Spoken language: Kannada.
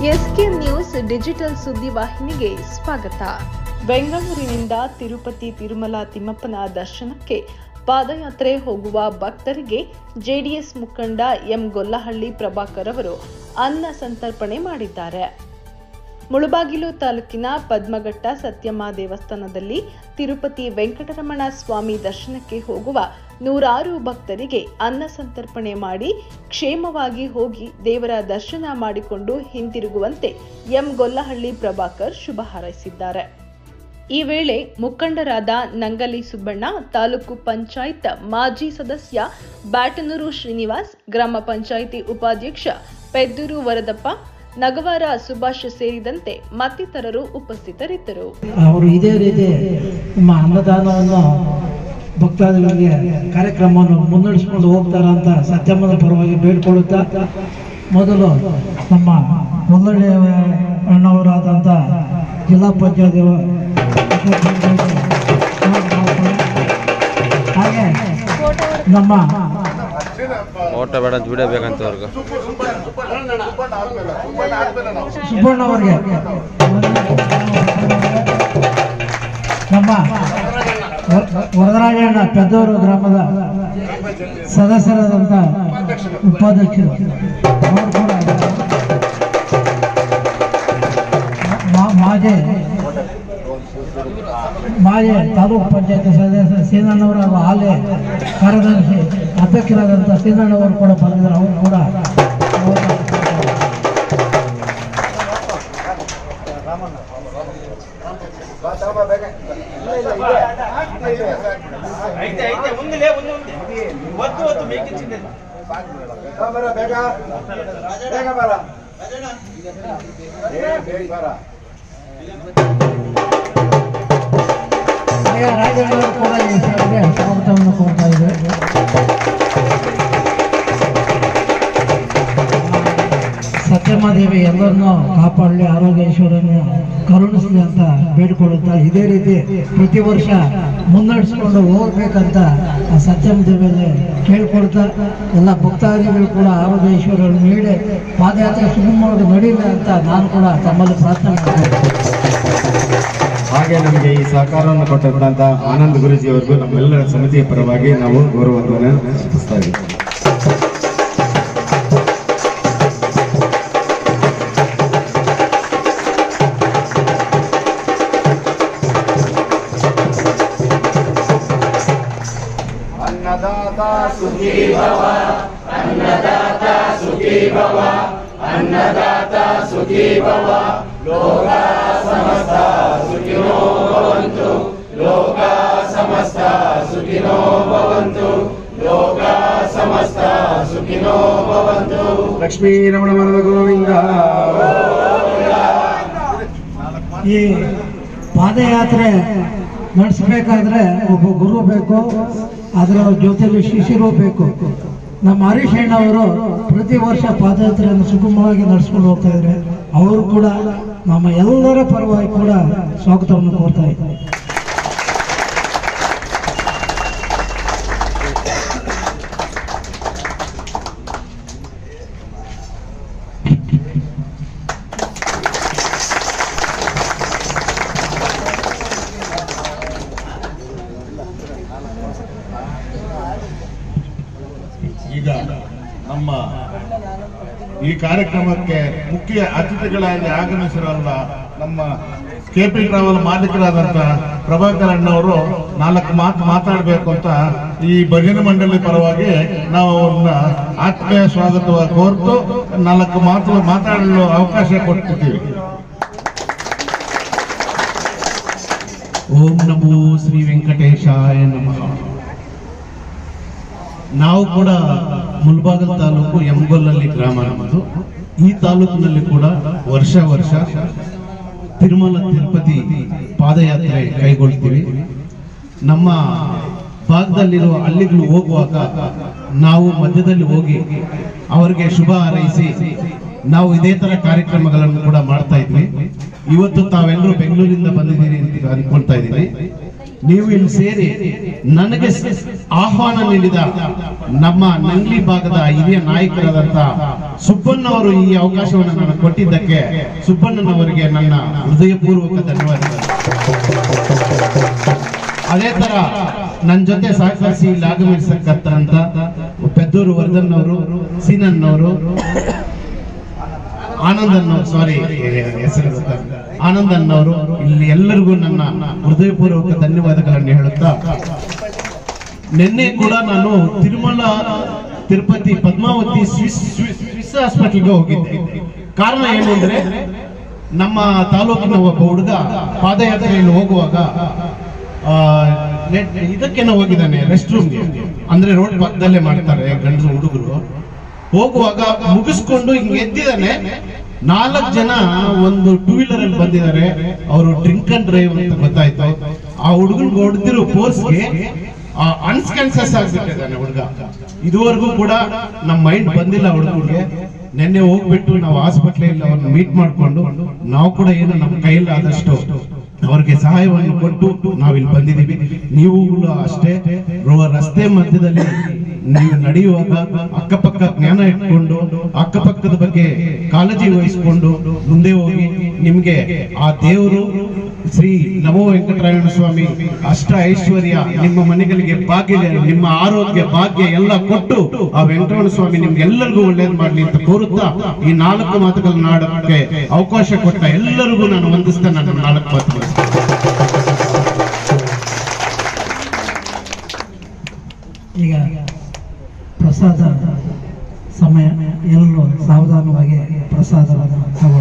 ಎಸ್ಕೆ ನ್ಯೂಸ್ ಡಿಜಿಟಲ್ ಸುದ್ದಿವಾಹಿನಿಗೆ ಸ್ವಾಗತ ಬೆಂಗಳೂರಿನಿಂದ ತಿರುಪತಿ ತಿರುಮಲ ತಿಮ್ಮಪ್ಪನ ದರ್ಶನಕ್ಕೆ ಪಾದಯಾತ್ರೆ ಹೋಗುವ ಭಕ್ತರಿಗೆ ಜೆಡಿಎಸ್ ಮುಖಂಡ ಎಂ ಗೊಲ್ಲಹಳ್ಳಿ ಪ್ರಭಾಕರ್ ಅವರು ಅನ್ನ ಸಂತರ್ಪಣೆ ಮಾಡಿದ್ದಾರೆ ಮುಳುಬಾಗಿಲು ತಾಲೂಕಿನ ಪದ್ಮಘಟ್ಟ ಸತ್ಯಮ್ಮ ದೇವಸ್ಥಾನದಲ್ಲಿ ತಿರುಪತಿ ವೆಂಕಟರಮಣ ಸ್ವಾಮಿ ದರ್ಶನಕ್ಕೆ ಹೋಗುವ ನೂರಾರು ಭಕ್ತರಿಗೆ ಅನ್ನ ಸಂತರ್ಪಣೆ ಮಾಡಿ ಕ್ಷೇಮವಾಗಿ ಹೋಗಿ ದೇವರ ದರ್ಶನ ಮಾಡಿಕೊಂಡು ಹಿಂತಿರುಗುವಂತೆ ಎಂ ಗೊಲ್ಲಹಳ್ಳಿ ಪ್ರಭಾಕರ್ ಶುಭ ಹಾರೈಸಿದ್ದಾರೆ ಈ ವೇಳೆ ಮುಖಂಡರಾದ ನಂಗಲಿ ಸುಬ್ಬಣ್ಣ ತಾಲೂಕು ಪಂಚಾಯತ್ ಮಾಜಿ ಸದಸ್ಯ ಬ್ಯಾಟನೂರು ಶ್ರೀನಿವಾಸ್ ಗ್ರಾಮ ಪಂಚಾಯಿತಿ ಉಪಾಧ್ಯಕ್ಷ ಪೆದ್ದೂರು ವರದಪ್ಪ ನಗವಾರ ಸುಭಾಷ್ ಸೇರಿದಂತೆ ಮತ್ತಿತರರು ಉಪಸ್ಥಿತರಿದ್ದರು ಅವರು ಇದೇ ರೀತಿ ನಮ್ಮ ಅನ್ನದಾನವನ್ನು ಭಕ್ತಾದಿಗಳಿಗೆ ಕಾರ್ಯಕ್ರಮವನ್ನು ಮುನ್ನಡೆಸ್ಕೊಂಡು ಹೋಗ್ತಾರ ಅಂತ ಸತ್ಯಮ್ಮನ ಪರವಾಗಿ ಬೇಡ್ಕೊಳ್ಳುತ್ತಾ ಮೊದಲು ನಮ್ಮ ಮುನ್ನಡೆ ಅಣ್ಣವರಾದಂಥ ಜಿಲ್ಲಾ ಪಂಚಾಯತ್ ಹಾಗೆ ನಮ್ಮ ಓಟ ಬೇಡ ಅಂತ ವಿಡಿಯೋ ಬೇಕಂತ ಅವ್ರಿಗೆ ಸುಬ್ಬಣ್ಣ ಅವರಿಗೆ ನಮ್ಮ ವರ- ವರದರಾಜಣ್ಣ ಪೆದ್ದೂರು ಗ್ರಾಮದ ಸದಸ್ಯರಾದಂಥ ಉಪಾಧ್ಯಕ್ಷರು ಅವರು ಕೂಡ ಮಾ- ಮಾಜಿ ಮಾಜಿ ತಾಲೂಕು ಪಂಚಾಯತ್ ಸದಸ್ಯ ಸೀನಣ್ಣವರು ಹಾಗೂ ಹಾಲಿ ಕಾರ್ಯದರ್ಶಿ ಅಧ್ಯಕ್ಷರಾದಂಥ ಸೀನಣ್ಣವರು ಕೂಡ ಬಂದಿದ್ದಾರೆ ಅವರು ಕೂಡ ಅವರ- ಐತೆ ಐತೆ ಮುಂದಿಲೆ ಮುಂದೆ ಮುಂದೆ ಒತ್ತು ಒತ್ತು ಮೇಕಿಚ್ಚಿದೆ ಬರ ಬೇಗ ಬೇಗ ಬರ ಏ ಬೇಗ ಬರ ಹಾಗೆ ರಾಜಣ್ಣವರು ಕೂಡ ಈ ಸಭೆಗೆ ಸ್ವಾಗತವನ್ನು ಕೋರ್ತಾ ಇದ್ದಾರೆ ಸತ್ಯಮಾದೇವಿ ಎಲ್ಲರನ್ನೂ ಕಾಪಾಡಲಿ ಆರೋಗ್ಯ ಐಶ್ವರ್ಯನ ಕರುಣಿಸಲಿ ಅಂತ ಬೇಡಿಕೊಳ್ಳುತ್ತಾ ಇದೇ ರೀತಿ ಪ್ರತಿ ವರ್ಷ ಮುನ್ನಡೆಸ್ಕೊಂಡು ಹೋಗ್ಬೇಕಂತ ಆ ಸತ್ಯಮಾದೇವಿಯಲ್ಲಿ ಕೇಳ್ಕೊಳ್ತಾ ಎಲ್ಲ ಭಕ್ತಾದಿಗಳು ಕೂಡ ಆರೋಗ್ಯ ಐಶ್ವರ್ಯ ನೀಡಿ ಪಾದಯಾತ್ರೆ ಸುಗಮವಾಗಿ ನಡೀಲಿ ಅಂತ ನಾನು ಕೂಡ ತಮ್ಮಲ್ಲಿ ಪ್ರಾರ್ಥನೆ ಮಾಡ್ತೀನಿ ಹಾಗೆ ನಮಗೆ ಈ ಸಹಕಾರವನ್ನು ಕೊಟ್ಟಂತ ಆನಂದ್ ಗುರುಜಿ ಅವರಿಗೂ ನಮ್ಮೆಲ್ಲರ ಸಮಿತಿಯ ಪರವಾಗಿ ನಾವು ಗೌರವವನ್ನು ಸೂಚಿಸ್ತಾ ಇದ್ದೀವಿ ಅನ್ನದಾತ ಸುಖಿ ಭವ ಅನ್ನದಾತ ಸುಖಿ ಭವ ಅನ್ನದಾತ ಸುಖಿ ಭವ ಲೋಕ ಸಮಸ್ತ ಸುಖಿನೋ ಭವಂತು ಲೋಕ ಸಮಸ್ತ ಸುಖಿನೋ ಭವಂತು ಲೋಕ ಸಮಸ್ತ ಸುಖಿನೋ ಭವಂತು ಲಕ್ಷ್ಮೀ ರಮಣ ಮರದ ಗೋವಿಂದ ಈ ಪಾದಯಾತ್ರೆ ನಡೆಸಬೇಕಾದ್ರೆ ಒಬ್ಬ ಗುರು ಬೇಕು ಅದರ ಜೊತೆಲಿ ಶಿಷ್ಯರು ಬೇಕು ನಮ್ಮ ಹರೀಶ್ ಅಣ್ಣವರು ಪ್ರತಿ ವರ್ಷ ಪಾದಯಾತ್ರೆಯನ್ನು ಸುಗಮವಾಗಿ ನಡೆಸ್ಕೊಂಡು ಹೋಗ್ತಾ ಇದ್ದಾರೆ ಅವರು ಕೂಡ ನಮ್ಮ ಎಲ್ಲರ ಪರವಾಗಿ ಕೂಡ ಸ್ವಾಗತವನ್ನು ಕೋರ್ತಾ ಇದ್ದಾರೆ ಈಗ ನಮ್ಮ ಈ ಕಾರ್ಯಕ್ರಮಕ್ಕೆ ಮುಖ್ಯ ಅತಿಥಿಗಳಾಗಿ ಆಗಮಿಸಿರಲ್ಲ ನಮ್ಮ ಕೆ ಪಿ ಟ್ರಾವೆಲ್ ಮಾಲೀಕರಾದಂತ ಪ್ರಭಾಕರ್ ಅಣ್ಣವರು ನಾಲ್ಕು ಮಾತು ಮಾತಾಡಬೇಕು ಅಂತ ಈ ಭಜನೆ ಮಂಡಳಿ ಪರವಾಗಿ ನಾವು ಅವ್ರನ್ನ ಆತ್ಮೀಯ ಸ್ವಾಗತ ಕೋರ್ತು ನಾಲ್ಕು ಮಾತು ಮಾತಾಡಲು ಅವಕಾಶ ಕೊಡ್ತಿದ್ದೀವಿ ಓಂ ನಮೋ ಶ್ರೀ ವೆಂಕಟೇಶಾಯ ನಮಃ ನಾವು ಕೂಡ ಮುಲ್ಬಾಗಲ್ ತಾಲೂಕು ಯಮಗೊಲ್ಲಲ್ಲಿ ಗ್ರಾಮ ನಮ್ಮದು ಈ ತಾಲೂಕಿನಲ್ಲಿ ಕೂಡ ವರ್ಷ ವರ್ಷ ತಿರುಮಲ ತಿರುಪತಿ ಪಾದಯಾತ್ರೆ ಕೈಗೊಳ್ತೀವಿ ನಮ್ಮ ಭಾಗದಲ್ಲಿರುವ ಹಳ್ಳಿಗಳು ಹೋಗುವಾಗ ನಾವು ಮಧ್ಯದಲ್ಲಿ ಹೋಗಿ ಅವರಿಗೆ ಶುಭ ಹಾರೈಸಿ ನಾವು ಇದೇ ತರ ಕಾರ್ಯಕ್ರಮಗಳನ್ನು ಕೂಡ ಮಾಡ್ತಾ ಇದ್ವಿ ಇವತ್ತು ತಾವೆಲ್ಲರೂ ಬೆಂಗಳೂರಿಂದ ಬಂದಿದ್ದೀರಿ ಅಂತ ಅನ್ಕೊಳ್ತಾ ಇದ್ದೀನಿ ನೀವು ಇಲ್ಲಿ ಸೇರಿ ನನಗೆ ಸ- ಆಹ್ವಾನ ನೀಡಿದ ನಮ್ಮ ನಂಗ್ಲಿ ಭಾಗದ ಹಿರಿಯ ನಾಯಕರಾದಂತ ಸುಬ್ಬಣ್ಣವರು ಈ ಅವಕಾಶವನ್ನು ನನಗೆ ಕೊಟ್ಟಿದ್ದಕ್ಕೆ ಸುಬ್ಬಣ್ಣನವರಿಗೆ ನನ್ನ ಹೃದಯಪೂರ್ವಕ ಧನ್ಯವಾದಗಳು ಅದೇ ತರ ನನ್ನ ಜೊತೆ ಸಹಕರಿಸಿ ಇಲ್ಲಿ ಆಗಮಿಸಕ್ಕಂತ ಪೆದ್ದೂರು ವರ್ಧನ್ ಅವರು ಸೀನನ್ನವರು ಆನಂದನ್ನವರು ಸಾರಿ ಹೆಸರು ಗೊತ್ತಾಗ್ಲಿಲ್ಲ. ಆನಂದನ್ನವರು ಇಲ್ಲಿ ಎಲ್ಲರಿಗೂ ನನ್ನ ಹೃದಯಪೂರ್ವಕ ಧನ್ಯವಾದಗಳನ್ನು ಹೇಳುತ್ತಾ ನಿನ್ನೆ ಕೂಡ ನಾನು ತಿರುಮಲ ತಿರುಪತಿ ಪದ್ಮಾವತಿ ಸ್ವಿಸ್ ಸ್ವಿಸ್ ಸ್ವಿಸ್ ಹಾಸ್ಪಿಟಲ್ಗೆ ಹೋಗಿದ್ದೆ ಕಾರಣ ಏನು ಅಂದ್ರೆ ನಮ್ಮ ತಾಲೂಕಿನ ಒಬ್ಬ ಹುಡುಗ ಪಾದಯಾತ್ರೆಯಲ್ಲಿ ಹೋಗುವಾಗ ಆ, ನೆಟ್- ಇದಕ್ಕೇನೋ ಹೋಗಿದ್ದಾನೆ ರೆಸ್ಟ್ ರೂಮ್ಗೆ ಅಂದ್ರೆ ರೋಡ್ ಪಕ್ಕದಲ್ಲೇ ಮಾಡ್ತಾರೆ ಗಂಡಸರು ಹುಡುಗರು ಹೋಗುವಾಗ ಮುಗಿಸ್ಕೊಂಡು ಹಿಂಗ್ ಎದ್ದಿದ್ದಾನೆ ನಾಲ್ಕು ಜನ ಒಂದು ಟೂ ವೀಲರ್ ಅಲ್ಲಿ ಬಂದಿದ್ದಾರೆ ಅವರು ಡ್ರಿಂಕ್ ಅಂಡ್ ಡ್ರೈವ್ ಅಂತ ಗೊತ್ತಾಯ್ತು ಆ ಹುಡುಗನ್ಗೆ ಹೊಡೆದಿರೋ ಫೋರ್ಸ್ಗೆ ಅನ್ಸ್ಕಾನ್ಸಸ್ ಆಗ್ಬಿಟ್ಟಿದ್ದಾನೆ ಹುಡುಗ ಇದುವರೆಗೂ ಕೂಡ ನಮ್ಮ ಮೈಂಡ್ ಬಂದಿಲ್ಲ ಹುಡುಗರಿಗೆ ನಿನ್ನೆ ಹೋಗ್ಬಿಟ್ಟು ನಾವು ಹಾಸ್ಪಿಟ್ಲಲ್ಲಿ ಅವ್ರನ್ನ ಮೀಟ್ ಮಾಡ್ಕೊಂಡು ನಾವು ಕೂಡ ಏನು ನಮ್ಮ ಕೈಲಾದಷ್ಟು ಅವ್ರಿಗೆ ಸಹಾಯವನ್ನು ಕೊಟ್ಟು ನಾವಿಲ್ಲಿ ಬಂದಿದ್ದೀವಿ ನೀವು ಕೂಡ ಅಷ್ಟೇ ರೋ- ರಸ್ತೆ ಮಧ್ಯದಲ್ಲಿ ನೀವು ನಡೆಯುವಾಗ ಅಕ್ಕಪಕ್ಕ ಜ್ಞಾನ ಇಟ್ಕೊಂಡು ಅಕ್ಕಪಕ್ಕದ ಬಗ್ಗೆ ಕಾಳಜಿ ವಹಿಸಿಕೊಂಡು ಮುಂದೆ ಹೋಗಿ ನಿಮ್ಗೆ ಆ ದೇವರು ಶ್ರೀ ನಮೋ ವೆಂಕಟರಾಯಣ ಸ್ವಾಮಿ ಅಷ್ಟ ಐಶ್ವರ್ಯ ನಿಮ್ಮ ಮನೆಗಳಿಗೆ ಭಾಗ್ಯ ನಿಮ್ಮ ಆರೋಗ್ಯ ಭಾಗ್ಯ ಎಲ್ಲ ಕೊಟ್ಟು ಆ ವೆಂಕಟರಮಣ ಸ್ವಾಮಿ ನಿಮ್ಗೆಲ್ಲರಿಗೂ ಒಳ್ಳೇದು ಮಾಡ್ಲಿ ಅಂತ ಕೋರುತ್ತಾ ಈ ನಾಲ್ಕು ಮಾತುಗಳನ್ನ ಆಡೋಕ್ಕೆ ಅವಕಾಶ ಕೊಟ್ಟ ಎಲ್ಲರಿಗೂ ನಾನು ವಂದಿಸ್ತಾ ನನ್ನ ನಾಲ್ಕು ಮಾತುಗಳು ಈಗ ಪ್ರಸಾದ ಸಮಯ ಎಲ್ಲರೂ ಸಾವಧಾನವಾಗಿ ಪ್ರಸಾದವನ್ನು ತಗೊಳ್ಳಿ